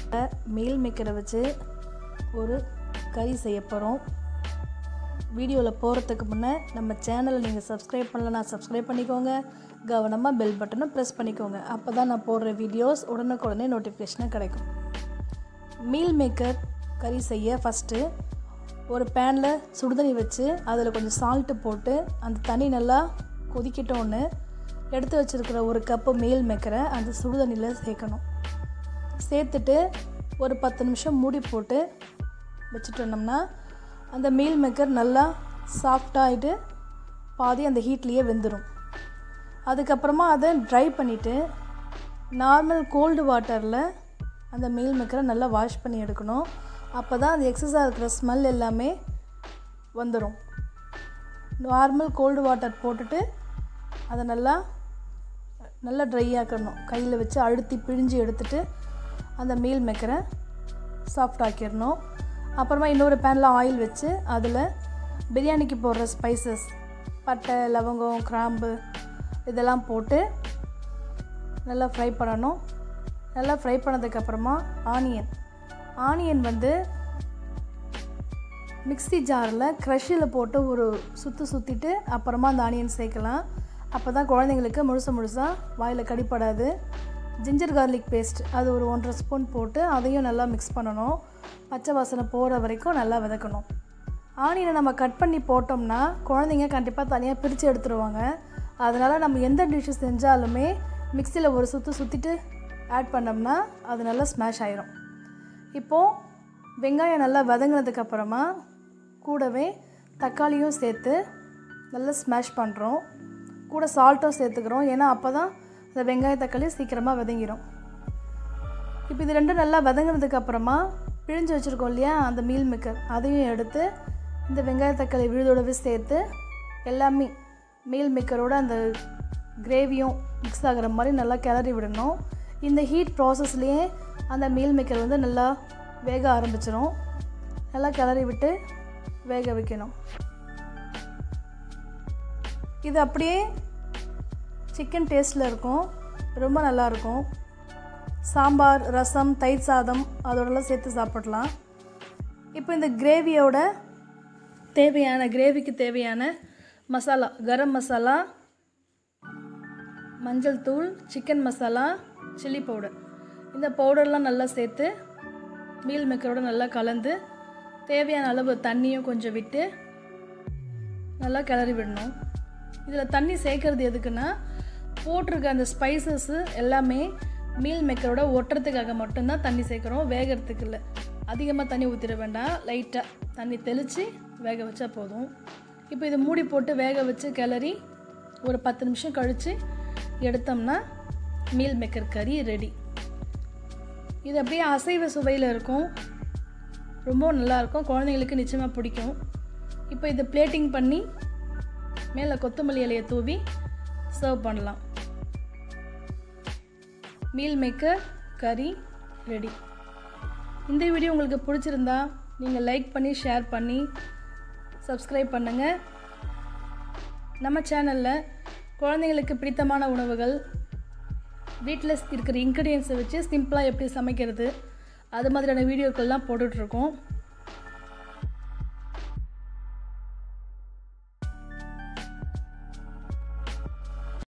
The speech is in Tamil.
மீல் மேக்கரை வச்சு ஒரு கறி செய்ய போகிறோம் வீடியோவில் போகிறதுக்கு முன்னே நம்ம சேனலை நீங்கள் சப்ஸ்கிரைப் பண்ணலன்னா சப்ஸ்கிரைப் பண்ணிக்கோங்க கவனமாக பெல் பட்டனை ப்ரெஸ் பண்ணிக்கோங்க அப்போ தான் நான் போடுற வீடியோஸ் உடனுக்குடனே நோட்டிஃபிகேஷனாக கிடைக்கும் மீல் மேக்கர் கறி செய்ய ஃபஸ்ட்டு ஒரு பேனில் சுடுதண்ணி வச்சு அதில் கொஞ்சம் சால்ட்டு போட்டு அந்த தண்ணி நல்லா கொதிக்கிட்டோன்னு எடுத்து வச்சுருக்கிற ஒரு கப்பு மீல் மேக்கரை அந்த சுடுதண்ணியில் சேர்க்கணும் சேர்த்துட்டு ஒரு பத்து நிமிஷம் மூடி போட்டு வச்சுட்டோம்னா அந்த மீல் மேக்கர் நல்லா சாஃப்டாகிட்டு பாதி அந்த ஹீட்லேயே வெந்துடும் அதுக்கப்புறமா அதை ட்ரை பண்ணிவிட்டு நார்மல் கோல்டு வாட்டரில் அந்த மீல் மேக்கரை நல்லா வாஷ் பண்ணி எடுக்கணும் அப்போ தான் அந்த எக்ஸஸாக இருக்கிற ஸ்மெல் எல்லாமே வந்துடும் நார்மல் கோல்டு வாட்டர் போட்டுட்டு அதை நல்லா நல்லா ட்ரை ஆக்கணும் கையில் வச்சு அழுத்தி பிழிஞ்சு எடுத்துட்டு அந்த மீல் மேக்கரை சாஃப்ட் ஆக்கிடணும் அப்புறமா இன்னொரு பேனில் ஆயில் வச்சு அதில் பிரியாணிக்கு போடுற ஸ்பைசஸ் பட்டை லவங்கம் கிராம்பு இதெல்லாம் போட்டு நல்லா ஃப்ரை பண்ணணும் நல்லா ஃப்ரை பண்ணதுக்கப்புறமா ஆனியன் ஆனியன் வந்து மிக்ஸி ஜாரில் க்ரஷில் போட்டு ஒரு சுற்று சுற்றிட்டு அப்புறமா அந்த ஆனியன் சேர்க்கலாம் அப்போ தான் குழந்தைங்களுக்கு முழுசு முழுசாக வாயில் கடிப்படாது ஜிஞ்சர் கார்லிக் பேஸ்ட் அது ஒரு ஒன்றரை ஸ்பூன் போட்டு அதையும் நல்லா மிக்ஸ் பண்ணணும் பச்சை வாசனை போகிற வரைக்கும் நல்லா விதக்கணும் ஆனியனை நம்ம கட் பண்ணி போட்டோம்னா குழந்தைங்க கண்டிப்பாக தனியாக பிரித்து எடுத்துருவாங்க அதனால் நம்ம எந்த டிஷ்ஷு செஞ்சாலுமே மிக்சியில் ஒரு சுற்று சுற்றிட்டு ஆட் பண்ணோம்னா அது நல்லா ஸ்மாஷ் ஆயிரும் இப்போது வெங்காயம் நல்லா வதங்கினதுக்கப்புறமா கூடவே தக்காளியும் சேர்த்து நல்லா ஸ்மாஷ் பண்ணுறோம் கூட சால்ட்டும் சேர்த்துக்கிறோம் ஏன்னா அப்போ தான் இந்த வெங்காய தக்காளி சீக்கிரமாக வதங்கிடும் இப்போ இது ரெண்டும் நல்லா வதங்கினதுக்கப்புறமா பிழிஞ்சு வச்சுருக்கோம் இல்லையா அந்த மீல் மேக்கர் அதையும் எடுத்து இந்த வெங்காய தக்காளி விழுதோடவே சேர்த்து எல்லாமே மீல் மேக்கரோட அந்த கிரேவியும் மிக்ஸ் ஆகிற மாதிரி நல்லா கிளறி விடணும் இந்த ஹீட் ப்ராசஸ்லேயே அந்த மீல் மேக்கர் வந்து நல்லா வேக ஆரம்பிச்சிடும் நல்லா கிளறி விட்டு வேக வைக்கணும் இது அப்படியே சிக்கன் டேஸ்ட்டில் இருக்கும் ரொம்ப நல்லாயிருக்கும் சாம்பார் ரசம் தயிர் சாதம் அதோடலாம் சேர்த்து சாப்பிடலாம் இப்போ இந்த கிரேவியோட தேவையான கிரேவிக்கு தேவையான மசாலா கரம் மசாலா மஞ்சள் தூள் சிக்கன் மசாலா சில்லி பவுடர் இந்த பவுடர்லாம் நல்லா சேர்த்து மீல் மேக்கரோட நல்லா கலந்து தேவையான அளவு தண்ணியும் கொஞ்சம் விட்டு நல்லா கிளறி விடணும் இதில் தண்ணி சேர்க்கறது எதுக்குன்னா போட்டிருக்க அந்த ஸ்பைசஸ்ஸு எல்லாமே மீல் மேக்கரோட ஒட்டுறதுக்காக மட்டும்தான் தண்ணி சேர்க்குறோம் வேகிறதுக்கு இல்லை அதிகமாக தண்ணி ஊற்றிட வேண்டாம் லைட்டாக தண்ணி தெளித்து வேக வச்சா போதும் இப்போ இதை மூடி போட்டு வேக வச்சு கிளறி ஒரு பத்து நிமிஷம் கழித்து எடுத்தோம்னா மீல் மேக்கர் கறி ரெடி இது அப்படியே அசைவ சுவையில் இருக்கும் ரொம்ப நல்லாயிருக்கும் குழந்தைங்களுக்கு நிச்சயமாக பிடிக்கும் இப்போ இதை பிளேட்டிங் பண்ணி மேலே கொத்தமல்லி இலையை தூவி சர்வ் பண்ணலாம் மீல் மேக்கர் கறி ரெடி இந்த வீடியோ உங்களுக்கு பிடிச்சிருந்தா நீங்கள் லைக் பண்ணி ஷேர் பண்ணி சப்ஸ்கிரைப் பண்ணுங்கள் நம்ம சேனலில் குழந்தைங்களுக்கு பிடித்தமான உணவுகள் வீட்டில் இருக்கிற இன்க்ரீடியன்ஸை வச்சு சிம்பிளாக எப்படி சமைக்கிறது அது மாதிரியான வீடியோக்கள்லாம் போட்டுட்ருக்கோம்